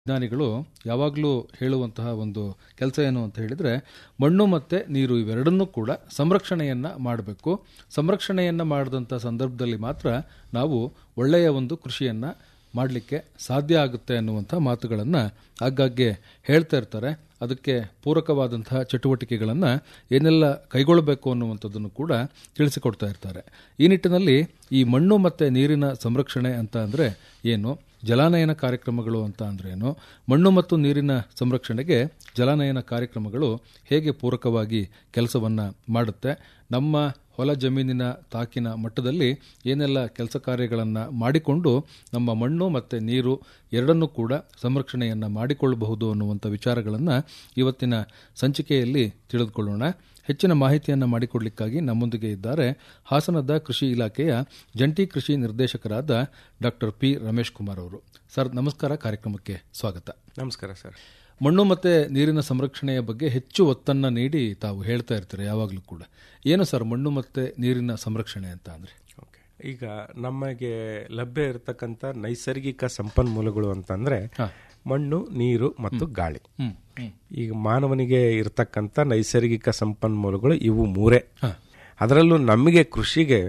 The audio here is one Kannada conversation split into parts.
ವಿಜ್ಞಾನಿಗಳು ಯಾವಾಗಲೂ ಹೇಳುವಂತಹ ಒಂದು ಕೆಲಸ ಏನು ಅಂತ ಹೇಳಿದರೆ ಮಣ್ಣು ಮತ್ತು ನೀರು ಇವೆರಡನ್ನೂ ಕೂಡ ಸಂರಕ್ಷಣೆಯನ್ನು ಮಾಡಬೇಕು ಸಂರಕ್ಷಣೆಯನ್ನು ಮಾಡಿದಂಥ ಸಂದರ್ಭದಲ್ಲಿ ಮಾತ್ರ ನಾವು ಒಳ್ಳೆಯ ಒಂದು ಕೃಷಿಯನ್ನು ಮಾಡಲಿಕ್ಕೆ ಸಾಧ್ಯ ಆಗುತ್ತೆ ಅನ್ನುವಂಥ ಮಾತುಗಳನ್ನು ಆಗಾಗ್ಗೆ ಹೇಳ್ತಾ ಇರ್ತಾರೆ ಅದಕ್ಕೆ ಪೂರಕವಾದಂತಹ ಚಟುವಟಿಕೆಗಳನ್ನು ಏನೆಲ್ಲ ಕೈಗೊಳ್ಳಬೇಕು ಅನ್ನುವಂಥದ್ದನ್ನು ಕೂಡ ತಿಳಿಸಿಕೊಡ್ತಾ ಇರ್ತಾರೆ ಈ ನಿಟ್ಟಿನಲ್ಲಿ ಈ ಮಣ್ಣು ಮತ್ತು ನೀರಿನ ಸಂರಕ್ಷಣೆ ಅಂತ ಅಂದರೆ ಏನು ಜಲಾನಯನ ಕಾರ್ಯಕ್ರಮಗಳು ಅಂತ ಅಂದ್ರೇನು ಮಣ್ಣು ಮತ್ತು ನೀರಿನ ಸಂರಕ್ಷಣೆಗೆ ಜಲಾನಯನ ಕಾರ್ಯಕ್ರಮಗಳು ಹೇಗೆ ಪೂರಕವಾಗಿ ಕೆಲಸವನ್ನು ಮಾಡುತ್ತೆ ನಮ್ಮ ಹೊಲ ಜಮೀನಿನ ತಾಕಿನ ಮಟ್ಟದಲ್ಲಿ ಏನೆಲ್ಲ ಕೆಲಸ ಕಾರ್ಯಗಳನ್ನು ಮಾಡಿಕೊಂಡು ನಮ್ಮ ಮಣ್ಣು ಮತ್ತು ನೀರು ಎರಡನ್ನೂ ಕೂಡ ಸಂರಕ್ಷಣೆಯನ್ನು ಮಾಡಿಕೊಳ್ಳಬಹುದು ಅನ್ನುವಂಥ ವಿಚಾರಗಳನ್ನು ಇವತ್ತಿನ ಸಂಚಿಕೆಯಲ್ಲಿ ತಿಳಿದುಕೊಳ್ಳೋಣ ಹೆಚ್ಚಿನ ಮಾಹಿತಿಯನ್ನು ಮಾಡಿಕೊಡ್ಲಿಕ್ಕಾಗಿ ನಮ್ಮೊಂದಿಗೆ ಇದ್ದಾರೆ ಹಾಸನದ ಕೃಷಿ ಇಲಾಖೆಯ ಜಂಟಿ ಕೃಷಿ ನಿರ್ದೇಶಕರಾದ ಡಾಕ್ಟರ್ ಪಿ ರಮೇಶ್ ಕುಮಾರ್ ಅವರು ಸರ್ ನಮಸ್ಕಾರ ಕಾರ್ಯಕ್ರಮಕ್ಕೆ ಸ್ವಾಗತ ನಮಸ್ಕಾರ ಸರ್ ಮಣ್ಣು ಮತ್ತು ನೀರಿನ ಸಂರಕ್ಷಣೆಯ ಬಗ್ಗೆ ಹೆಚ್ಚು ಒತ್ತನ್ನು ನೀಡಿ ತಾವು ಹೇಳ್ತಾ ಇರ್ತೀರ ಯಾವಾಗಲೂ ಕೂಡ ಏನು ಸರ್ ಮಣ್ಣು ಮತ್ತು ನೀರಿನ ಸಂರಕ್ಷಣೆ ಅಂತ ಅಂದರೆ ಓಕೆ ಈಗ ನಮಗೆ ಲಭ್ಯ ಇರತಕ್ಕಂಥ ನೈಸರ್ಗಿಕ ಸಂಪನ್ಮೂಲಗಳು ಅಂತಂದ್ರೆ ಮಣ್ಣು ನೀರು ಮತ್ತು ಗಾಳಿ ಈಗ ಮಾನವನಿಗೆ ಇರತಕ್ಕಂಥ ನೈಸರ್ಗಿಕ ಸಂಪನ್ಮೂಲಗಳು ಇವು ಮೂರೇ ಅದರಲ್ಲೂ ನಮಗೆ ಕೃಷಿಗೆ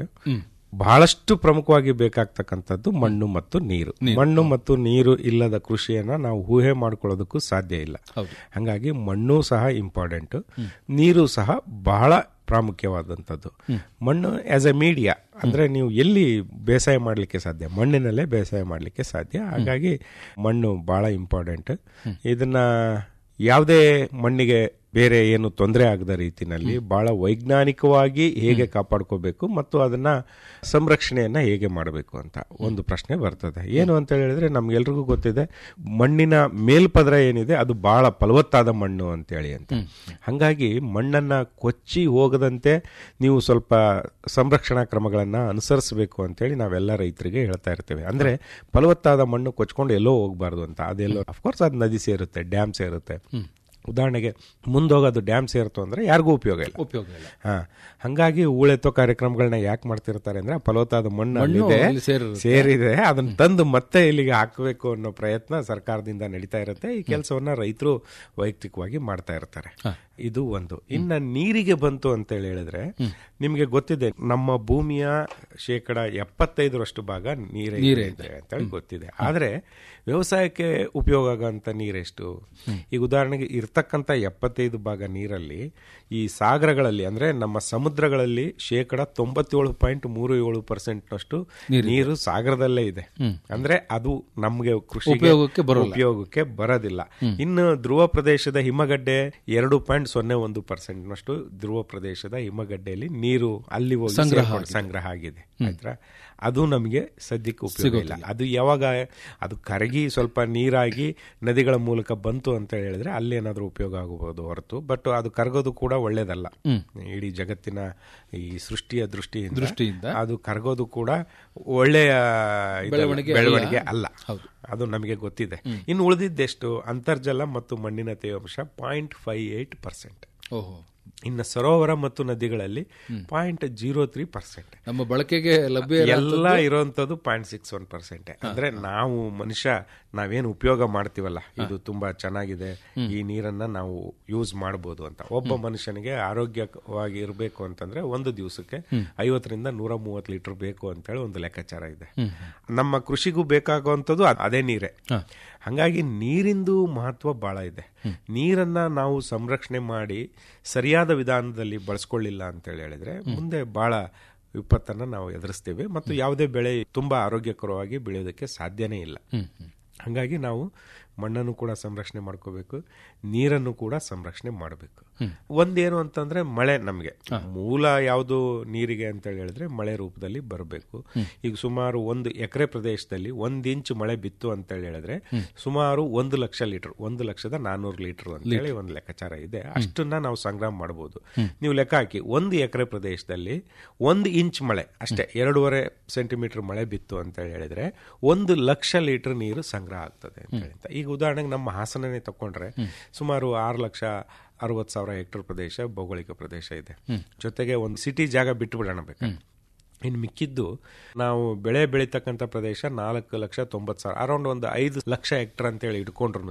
ಬಹಳಷ್ಟು ಪ್ರಮುಖವಾಗಿ ಬೇಕಾಗ್ತಕ್ಕಂಥದ್ದು ಮಣ್ಣು ಮತ್ತು ನೀರು ಮಣ್ಣು ಮತ್ತು ನೀರು ಇಲ್ಲದ ಕೃಷಿಯನ್ನ ನಾವು ಊಹೆ ಮಾಡ್ಕೊಳ್ಳೋದಕ್ಕೂ ಸಾಧ್ಯ ಇಲ್ಲ ಹಾಗಾಗಿ ಮಣ್ಣು ಸಹ ಇಂಪಾರ್ಟೆಂಟ್ ನೀರು ಸಹ ಬಹಳ ಪ್ರಾಮುಖ್ಯವಾದಂಥದ್ದು ಮಣ್ಣು ಆಸ್ ಎ ಮೀಡಿಯಾ ಅಂದ್ರೆ ನೀವು ಎಲ್ಲಿ ಬೇಸಾಯ ಮಾಡಲಿಕ್ಕೆ ಸಾಧ್ಯ ಮಣ್ಣಿನಲ್ಲೇ ಬೇಸಾಯ ಮಾಡಲಿಕ್ಕೆ ಸಾಧ್ಯ ಹಾಗಾಗಿ ಮಣ್ಣು ಬಹಳ ಇಂಪಾರ್ಟೆಂಟ್ ಇದನ್ನ ಯಾವುದೇ ಮಣ್ಣಿಗೆ ಬೇರೆ ಏನು ತೊಂದರೆ ಆಗದ ರೀತಿನಲ್ಲಿ ಬಹಳ ವೈಜ್ಞಾನಿಕವಾಗಿ ಹೇಗೆ ಕಾಪಾಡ್ಕೋಬೇಕು ಮತ್ತು ಅದನ್ನ ಸಂರಕ್ಷಣೆಯನ್ನ ಹೇಗೆ ಮಾಡಬೇಕು ಅಂತ ಒಂದು ಪ್ರಶ್ನೆ ಬರ್ತದೆ ಏನು ಅಂತ ಹೇಳಿದ್ರೆ ನಮ್ಗೆಲ್ರಿಗೂ ಗೊತ್ತಿದೆ ಮಣ್ಣಿನ ಮೇಲ್ಪದರ ಏನಿದೆ ಅದು ಬಹಳ ಫಲವತ್ತಾದ ಮಣ್ಣು ಅಂತೇಳಿ ಅಂತ ಹಂಗಾಗಿ ಮಣ್ಣನ್ನ ಕೊಚ್ಚಿ ಹೋಗದಂತೆ ನೀವು ಸ್ವಲ್ಪ ಸಂರಕ್ಷಣಾ ಕ್ರಮಗಳನ್ನ ಅನುಸರಿಸಬೇಕು ಅಂತೇಳಿ ನಾವೆಲ್ಲ ರೈತರಿಗೆ ಹೇಳ್ತಾ ಇರ್ತೇವೆ ಅಂದ್ರೆ ಫಲವತ್ತಾದ ಮಣ್ಣು ಕೊಚ್ಕೊಂಡು ಎಲ್ಲೋ ಹೋಗಬಾರ್ದು ಅಂತ ಅದೆಲ್ಲೋ ಅಫ್ಕೋರ್ಸ್ ಅದು ನದಿ ಸೇರುತ್ತೆ ಡ್ಯಾಮ್ ಸೇರುತ್ತೆ ಉದಾಹರಣೆಗೆ ಮುಂದೋಗೋದು ಡ್ಯಾಮ್ ಸೇರ್ತು ಅಂದ್ರೆ ಯಾರಿಗೂ ಉಪಯೋಗ ಇಲ್ಲ ಉಪಯೋಗ ಇಲ್ಲ ಹಾ ಹಂಗಾಗಿ ಹೂಳೆತ್ತೋ ಕಾರ್ಯಕ್ರಮಗಳನ್ನ ಯಾಕೆ ಮಾಡ್ತಿರ್ತಾರೆ ಅಂದ್ರೆ ಫಲವತ್ತಾದ ಮಣ್ಣು ಅಲ್ಲಿದೆ ಅಲ್ಲಿ ಸೇರಿರುತ್ತೆ. ಸೇರಿದೆ ಅದನ್ನ ತಂದು ಮತ್ತೆ ಇಲ್ಲಿಗೆ ಹಾಕಬೇಕು ಅನ್ನೋ ಪ್ರಯತ್ನ ಸರ್ಕಾರದಿಂದ ನಡೀತಾ ಇರುತ್ತೆ ಈ ಕೆಲಸವನ್ನ ರೈತರು ವೈಯಕ್ತಿಕವಾಗಿ ಮಾಡ್ತಾ ಇರ್ತಾರೆ ಇದು ಒಂದು ಇನ್ನ ನೀರಿಗೆ ಬಂತು ಅಂತ ಹೇಳಿ ಹೇಳಿದ್ರೆ ನಿಮ್ಗೆ ಗೊತ್ತಿದೆ ನಮ್ಮ ಭೂಮಿಯ ಶೇಕಡ ಎಪ್ಪತ್ತೈದರಷ್ಟು ಭಾಗ ನೀರೇ ಇದೆ ಅಂತ ಹೇಳಿ ಗೊತ್ತಿದೆ ಆದ್ರೆ ವ್ಯವಸಾಯಕ್ಕೆ ಉಪಯೋಗ ಆಗೋಂಥ ನೀರೆಷ್ಟು ಈಗ ಉದಾಹರಣೆಗೆ ಇರ್ತಕ್ಕಂಥ ಎಪ್ಪತ್ತೈದು ಭಾಗ ನೀರಲ್ಲಿ ಈ ಸಾಗರಗಳಲ್ಲಿ ಅಂದ್ರೆ ನಮ್ಮ ಸಮುದ್ರಗಳಲ್ಲಿ ಶೇಕಡ ತೊಂಬತ್ತೇಳು ಪಾಯಿಂಟ್ ಮೂರು ಏಳು ಪರ್ಸೆಂಟ್ನಷ್ಟು ನೀರು ಸಾಗರದಲ್ಲೇ ಇದೆ ಅಂದ್ರೆ ಅದು ನಮ್ಗೆ ಕೃಷಿಗೆ ಉಪಯೋಗಕ್ಕೆ ಬರೋಲ್ಲ. ಉಪಯೋಗಕ್ಕೆ ಬರೋದಿಲ್ಲ ಇನ್ನು ಧ್ರುವ ಪ್ರದೇಶದ ಹಿಮಗಡ್ಡೆ ಎರಡು ಪಾಯಿಂಟ್ ಸೊನ್ನೆ ಒಂದು ಪರ್ಸೆಂಟ್ ನಷ್ಟು ಧ್ರುವ ಪ್ರದೇಶದ ಹಿಮಗಡ್ಡೆಯಲ್ಲಿ ನೀರು ಅಲ್ಲಿ ಹೋಗಿ ಸೇರ್ಕೊಂಡು ಸಂಗ್ರಹ ಆಗಿದೆ ಆಯ್ತಾ ಅದು ನಮಗೆ ಸದ್ಯಕ್ಕೆ ಉಪಯೋಗ ಇಲ್ಲ ಅದು ಯಾವಾಗ ಅದು ಕರಗಿ ಸ್ವಲ್ಪ ನೀರಾಗಿ ನದಿಗಳ ಮೂಲಕ ಬಂತು ಅಂತ ಹೇಳಿದ್ರೆ ಅಲ್ಲಿ ಏನಾದ್ರೂ ಉಪಯೋಗ ಆಗಬಹುದು ಹೊರತು ಬಟ್ ಅದು ಕರಗೋದು ಕೂಡ ಒಳ್ಳೇದಲ್ಲ ಇಡೀ ಜಗತ್ತಿನ ಈ ಸೃಷ್ಟಿಯ ದೃಷ್ಟಿಯಿಂದ ದೃಷ್ಟಿಯಿಂದ ಅದು ಕರಗೋದು ಕೂಡ ಒಳ್ಳೆಯ ಇದು- ಬೆಳವಣಿಗೆ ಬೆಳವಣಿಗೆ ಅಲ್ಲ ಅದು ನಮಗೆ ಗೊತ್ತಿದೆ ಇನ್ನು ಉಳಿದಿದ್ದೆಷ್ಟು ಅಂತರ್ಜಲ ಮತ್ತು ಮಣ್ಣಿನ ತೇವಾಂಶ ಪಾಯಿಂಟ್ ಫೈವ್ ಏಟ್ ಪರ್ಸೆಂಟ್ ಓಹೋ ಇನ್ನು ಸರೋವರ ಮತ್ತು ನದಿಗಳಲ್ಲಿ ಪಾಯಿಂಟ್ ಜೀರೋ ತ್ರೀ ಪರ್ಸೆಂಟ್ ನಮ್ಮ ಬಳಕೆಗೆ ಲಭ್ಯ ಇರೋ- ಎಲ್ಲ ಇರುವಂತದ್ದು ಪಾಯಿಂಟ್ ಸಿಕ್ಸ್ ಒನ್ ಪರ್ಸೆಂಟ್ ಅಂದ್ರೆ ನಾವು ಮನುಷ್ಯ ನಾವೇನು ಉಪಯೋಗ ಮಾಡ್ತೀವಲ್ಲ ಇದು ತುಂಬಾ ಚೆನ್ನಾಗಿದೆ ಈ ನೀರನ್ನ ನಾವು ಯೂಸ್ ಮಾಡಬಹುದು ಅಂತ ಒಬ್ಬ ಮನುಷ್ಯನಿಗೆ ಆರೋಗ್ಯವಾಗಿ ಇರಬೇಕು ಅಂತಂದ್ರೆ ಒಂದು ದಿವಸಕ್ಕೆ ಐವತ್ತರಿಂದ ನೂರ ಮೂವತ್ತು ಲೀಟರ್ ಬೇಕು ಅಂತ ಹೇಳಿ ಒಂದು ಲೆಕ್ಕಾಚಾರ ಇದೆ ನಮ್ಮ ಕೃಷಿಗೂ ಬೇಕಾಗುವಂಥದ್ದು ಅದ್- ಅದೇ ನೀರೇ ಹಂಗಾಗಿ ನೀರಿಂದು ಮಹತ್ವ ಬಹಳ ಇದೆ ನೀರನ್ನ ನಾವು ಸಂರಕ್ಷಣೆ ಮಾಡಿ ಸರಿಯಾದ ವಿಧಾನದಲ್ಲಿ ಬಳಸ್ಕೊಳ್ಳಿಲ್ಲ ಅಂತ ಹೇಳಿ ಹೇಳಿದ್ರೆ ಮುಂದೆ ಬಹಳ ವಿಪತ್ತನ್ನ ನಾವು ಎದುರಿಸ್ತೀವಿ ಮತ್ತು ಯಾವುದೇ ಬೆಳೆ ತುಂಬಾ ಆರೋಗ್ಯಕರವಾಗಿ ಬೆಳೆಯೋದಕ್ಕೆ ಸಾಧ್ಯನೇ ಇಲ್ಲ ಹಾಗಾಗಿ ನಾವು ಮಣ್ಣನ್ನು ಕೂಡ ಸಂರಕ್ಷಣೆ ಮಾಡ್ಕೋಬೇಕು ನೀರನ್ನು ಕೂಡ ಸಂರಕ್ಷಣೆ ಮಾಡಬೇಕು ಒಂದೇನು ಅಂತಂದ್ರೆ ಮಳೆ ನಮಗೆ ಮೂಲ ಯಾವುದು ನೀರಿಗೆ ಅಂತ ಹೇಳಿದ್ರೆ ಮಳೆ ರೂಪದಲ್ಲಿ ಬರಬೇಕು ಈಗ ಸುಮಾರು ಒಂದು ಎಕರೆ ಪ್ರದೇಶದಲ್ಲಿ ಒಂದ್ ಇಂಚ್ ಮಳೆ ಬಿತ್ತು ಅಂತ ಹೇಳಿದ್ರೆ ಸುಮಾರು ಒಂದು ಲಕ್ಷ ಲೀಟರ್ ಒಂದು ಲಕ್ಷದ ನಾನೂರು ಲೀಟರ್ ಅಂತ ಹೇಳಿ ಒಂದು ಲೆಕ್ಕಾಚಾರ ಇದೆ ಅಷ್ಟನ್ನ ನಾವು ಸಂಗ್ರಹ ಮಾಡಬಹುದು ನೀವು ಲೆಕ್ಕ ಹಾಕಿ ಒಂದು ಎಕರೆ ಪ್ರದೇಶದಲ್ಲಿ ಒಂದು ಇಂಚ್ ಮಳೆ ಅಷ್ಟೇ ಎರಡೂವರೆ ಸೆಂಟಿಮೀಟರ್ ಮಳೆ ಬಿತ್ತು ಅಂತ ಹೇಳಿದ್ರೆ ಒಂದು ಲಕ್ಷ ಲೀಟರ್ ನೀರು ಸಂಗ್ರಹ ಆಗ್ತದೆ ಅಂತ ಹೇಳಿ ಅಂತ. ಈಗ ಉದಾಹರಣೆಗೆ ನಮ್ಮ ಹಾಸನನೇ ತಕೊಂಡ್ರೆ ಸುಮಾರು ಆರು ಲಕ್ಷ ಅರವತ್ತು ಸಾವಿರ ಹೆಕ್ಟರ್ ಪ್ರದೇಶ ಭೌಗೋಳಿಕ ಪ್ರದೇಶ ಇದೆ ಜೊತೆಗೆ ಒಂದು ಸಿಟಿ ಜಾಗ ಬಿಟ್ಟು ಬಿಡೋಣ ಬೇಕಾದ್ರೆ ಇನ್ನು ಮಿಕ್ಕಿದ್ದು ನಾವು ಬೆಳೆ ಬೆಳೀತಕ್ಕಂಥ ಪ್ರದೇಶ ನಾಲ್ಕು ಲಕ್ಷ ತೊಂಬತ್ತು ಸಾವಿರ ಅರೌಂಡ್ ಒಂದು ಐದು ಲಕ್ಷ ಹೆಕ್ಟರ್ ಅಂತೇಳಿ ಇಟ್ಕೊಂಡ್ರು